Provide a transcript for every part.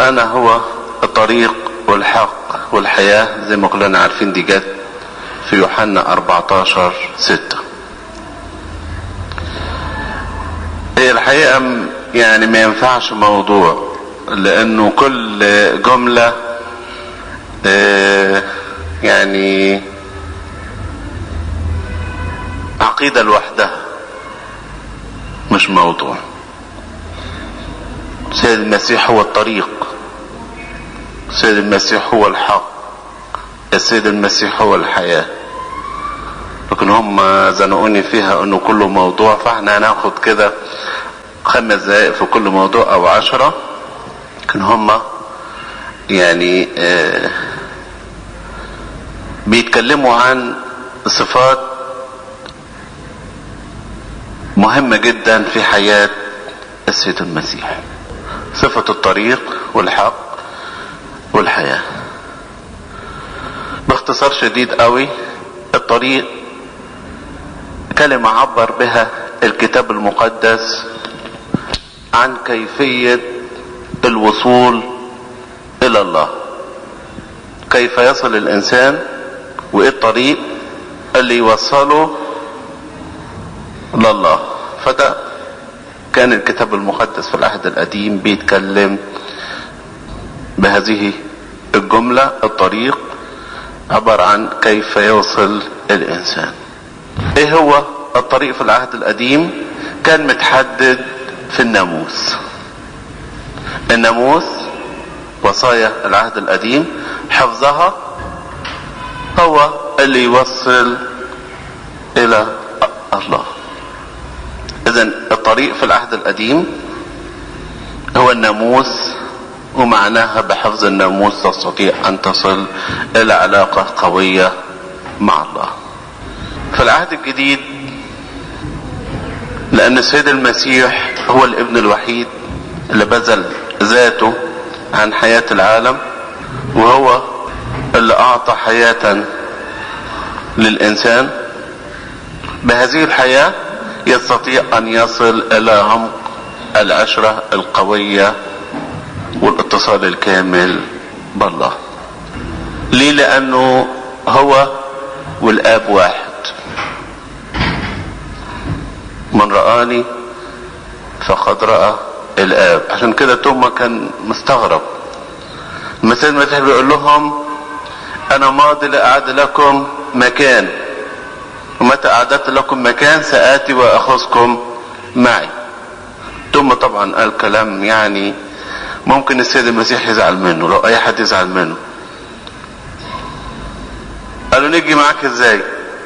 انا هو الطريق والحق والحياة زي ما كلنا عارفين دي جت في يوحنا 14 6 هي الحقيقة يعني ما ينفعش موضوع لانه كل جملة يعني عقيدة لوحدها مش موضوع سيد المسيح هو الطريق سيد المسيح هو الحق السيد المسيح هو الحياة لكن هم زنقوني فيها انه كله موضوع فاحنا هناخد كده خمس دقائق في كل موضوع او عشرة لكن هم يعني آه بيتكلموا عن صفات مهمة جدا في حياة السيد المسيح صفة الطريق والحق والحياة باختصار شديد قوي الطريق كلمة عبر بها الكتاب المقدس عن كيفية الوصول الى الله كيف يصل الانسان وايه الطريق اللي يوصله لله فده كان الكتاب المقدس في العهد القديم بيتكلم بهذه الجملة الطريق عبر عن كيف يوصل الانسان ايه هو الطريق في العهد القديم كان متحدد في الناموس الناموس وصايا العهد القديم حفظها هو اللي يوصل الى الله اذا الطريق في العهد القديم هو الناموس ومعناها بحفظ الناموس تستطيع ان تصل الى علاقة قوية مع الله في العهد الجديد لان السيد المسيح هو الابن الوحيد اللي بذل ذاته عن حياة العالم وهو اللي اعطى حياة للانسان بهذه الحياة يستطيع ان يصل الى عمق العشرة القوية والاتصال الكامل بالله ليه لانه هو والاب واحد من رآني فقد رأى الاب عشان كده توما كان مستغرب المسيح المسيح بيقول لهم انا ماضي لاعد لكم مكان ومتى اعددت لكم مكان ساتي واخذكم معي ثم طبعا قال كلام يعني ممكن السيد المسيح يزعل منه لو اي حد يزعل منه قالوا نيجي معاك ازاي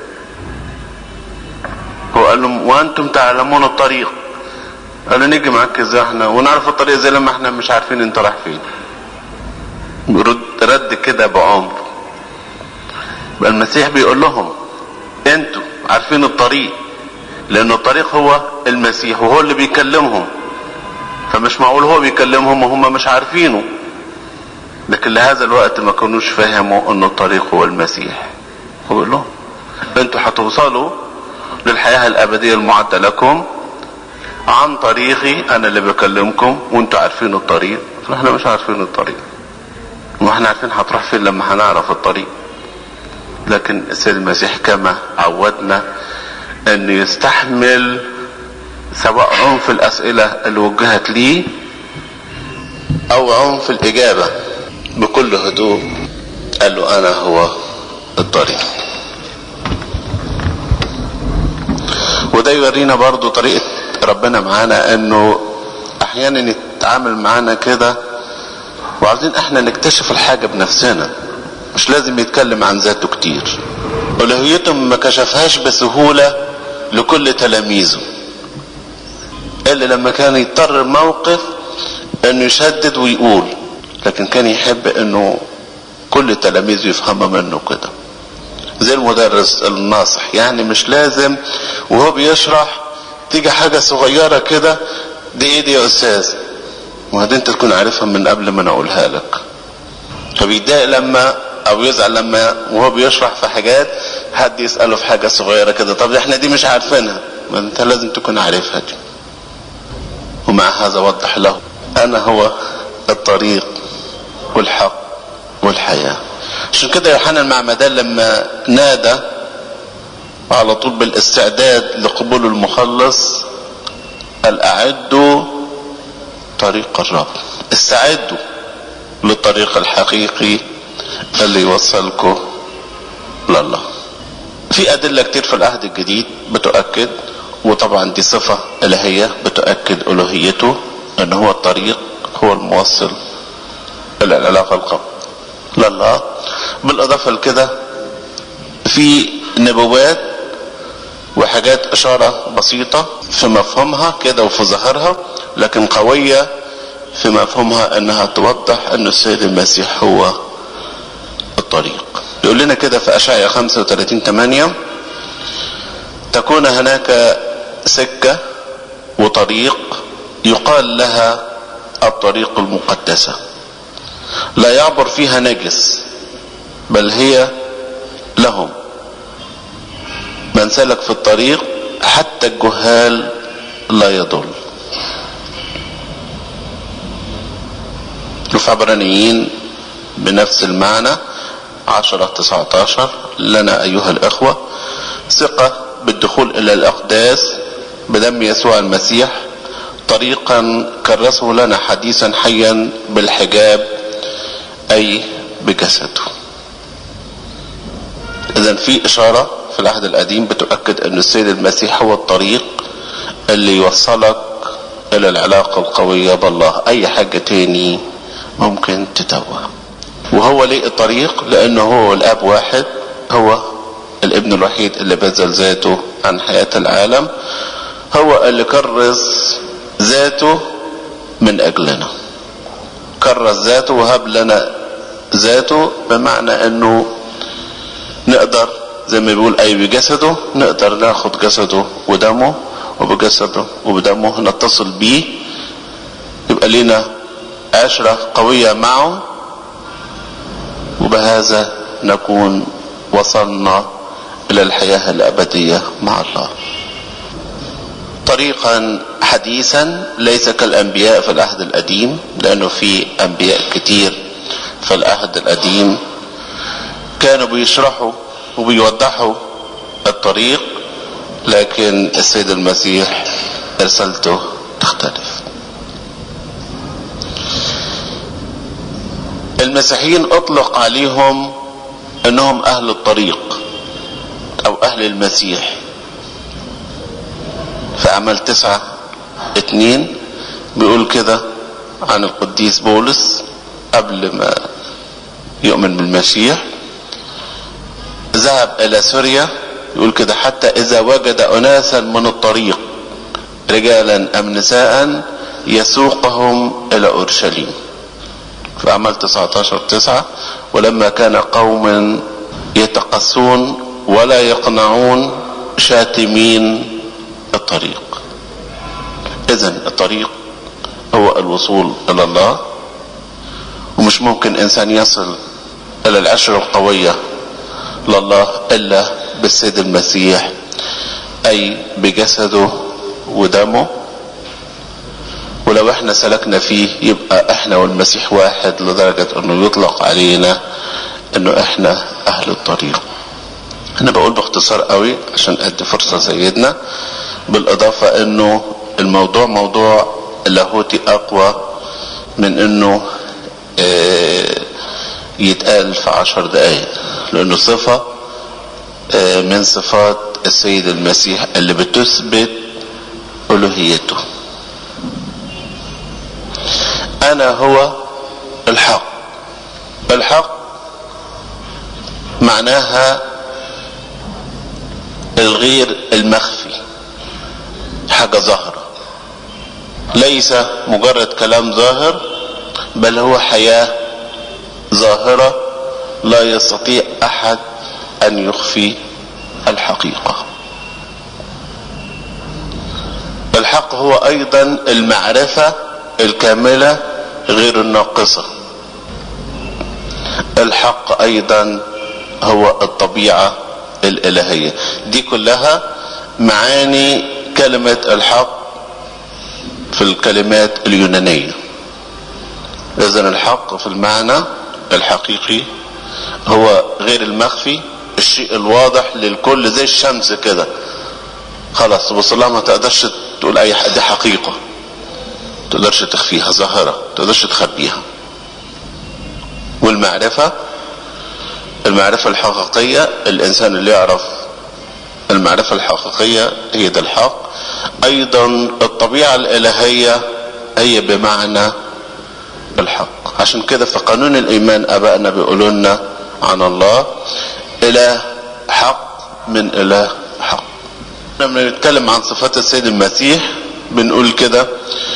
هو قال لهم وانتم تعلمون الطريق قالوا نيجي معاك ازاي احنا ونعرف الطريق ازاي لما احنا مش عارفين انت رايح فين رد, رد كده بعمر بقى المسيح بيقول لهم انتوا عارفين الطريق لان الطريق هو المسيح وهو اللي بيكلمهم فمش معقول هو بيكلمهم وهم مش عارفينه لكن لهذا الوقت ما كانوش فهموا ان الطريق هو المسيح هو بيقول لهم انتوا هتوصلوا للحياة الابدية المعدة لكم عن طريقي انا اللي بكلمكم وانتوا عارفين الطريق فاحنا مش عارفين الطريق واحنا عارفين هتروح فين لما هنعرف الطريق لكن السيد المسيح كما عودنا انه يستحمل سواء عنف الاسئلة اللي وجهت ليه او عنف الاجابة بكل هدوء قال له انا هو الطريق وده يورينا برضو طريقة ربنا معانا انه احيانا يتعامل معانا كده وعاوزين احنا نكتشف الحاجة بنفسنا مش لازم يتكلم عن ذاته كتير الوهيته ما كشفهاش بسهولة لكل تلاميذه الا لما كان يضطر موقف انه يشدد ويقول لكن كان يحب انه كل تلاميذه يفهموا منه كده زي المدرس الناصح يعني مش لازم وهو بيشرح تيجي حاجة صغيرة كده دي ايه دي يا استاذ وهذه انت تكون عارفها من قبل ما انا اقولها لك فبيتضايق لما او يزعل لما وهو بيشرح في حاجات حد يسأله في حاجة صغيرة كده طب احنا دي مش عارفينها ما انت لازم تكون عارفها دي ومع هذا وضح له انا هو الطريق والحق والحياة عشان كده يوحنا المعمدان لما نادى على طول بالاستعداد لقبول المخلص قال اعدوا طريق الرب استعدوا للطريق الحقيقي اللي يوصلكم لله في ادله كتير في العهد الجديد بتؤكد وطبعا دي صفه الهيه بتؤكد الوهيته ان هو الطريق هو الموصل الى العلاقه القوية لله بالاضافه لكده في نبوات وحاجات اشاره بسيطه في مفهومها كده وفي ظاهرها لكن قويه في مفهومها انها توضح ان السيد المسيح هو الطريق يقول لنا كده في اشعياء 35 8 تكون هناك سكه وطريق يقال لها الطريق المقدسه لا يعبر فيها نجس بل هي لهم من سلك في الطريق حتى الجهال لا يضل وفي عبرانيين بنفس المعنى عشرة تسعة عشر لنا أيها الأخوة ثقة بالدخول إلى الأقداس بدم يسوع المسيح طريقا كرسه لنا حديثا حيا بالحجاب أي بجسده إذا في إشارة في العهد القديم بتؤكد أن السيد المسيح هو الطريق اللي يوصلك إلى العلاقة القوية بالله أي حاجة تاني ممكن تتوه وهو ليه الطريق لأنه هو الأب واحد هو الابن الوحيد اللي بذل ذاته عن حياة العالم هو اللي كرس ذاته من أجلنا كرس ذاته وهب لنا ذاته بمعنى أنه نقدر زي ما بيقول أي بجسده نقدر ناخد جسده ودمه وبجسده وبدمه نتصل بيه يبقى لنا عشرة قوية معه وبهذا نكون وصلنا إلى الحياة الأبدية مع الله طريقا حديثا ليس كالأنبياء في العهد القديم لأنه في أنبياء كتير في العهد القديم كانوا بيشرحوا وبيوضحوا الطريق لكن السيد المسيح رسالته تختلف المسيحيين اطلق عليهم انهم اهل الطريق او اهل المسيح في اعمال تسعة اتنين بيقول كده عن القديس بولس قبل ما يؤمن بالمسيح ذهب الى سوريا يقول كده حتى اذا وجد اناسا من الطريق رجالا ام نساء يسوقهم الى اورشليم في اعمال 19 9 ولما كان قوم يتقسون ولا يقنعون شاتمين الطريق اذا الطريق هو الوصول الى الله ومش ممكن انسان يصل الى العشرة القوية لله الا بالسيد المسيح اي بجسده ودمه ولو احنا سلكنا فيه يبقى احنا والمسيح واحد لدرجة انه يطلق علينا انه احنا اهل الطريق انا بقول باختصار قوي عشان ادي فرصة سيدنا بالاضافة انه الموضوع موضوع لاهوتي اقوى من انه اه يتقال في عشر دقايق لانه صفة اه من صفات السيد المسيح اللي بتثبت الوهيته انا هو الحق الحق معناها الغير المخفي حاجة ظاهرة ليس مجرد كلام ظاهر بل هو حياة ظاهرة لا يستطيع احد ان يخفي الحقيقة الحق هو ايضا المعرفة الكاملة غير الناقصة الحق ايضا هو الطبيعة الالهية دي كلها معاني كلمة الحق في الكلمات اليونانية اذا الحق في المعنى الحقيقي هو غير المخفي الشيء الواضح للكل زي الشمس كده خلاص تبص لها ما تقدرش تقول اي حاجه دي حقيقه ما تقدرش تخفيها ظاهره ما تقدرش تخبيها والمعرفه المعرفه الحقيقيه الانسان اللي يعرف المعرفه الحقيقيه هي ده الحق ايضا الطبيعه الالهيه هي بمعنى الحق عشان كده في قانون الايمان ابائنا بيقولوا لنا عن الله اله حق من اله حق لما نتكلم عن صفات السيد المسيح بنقول كده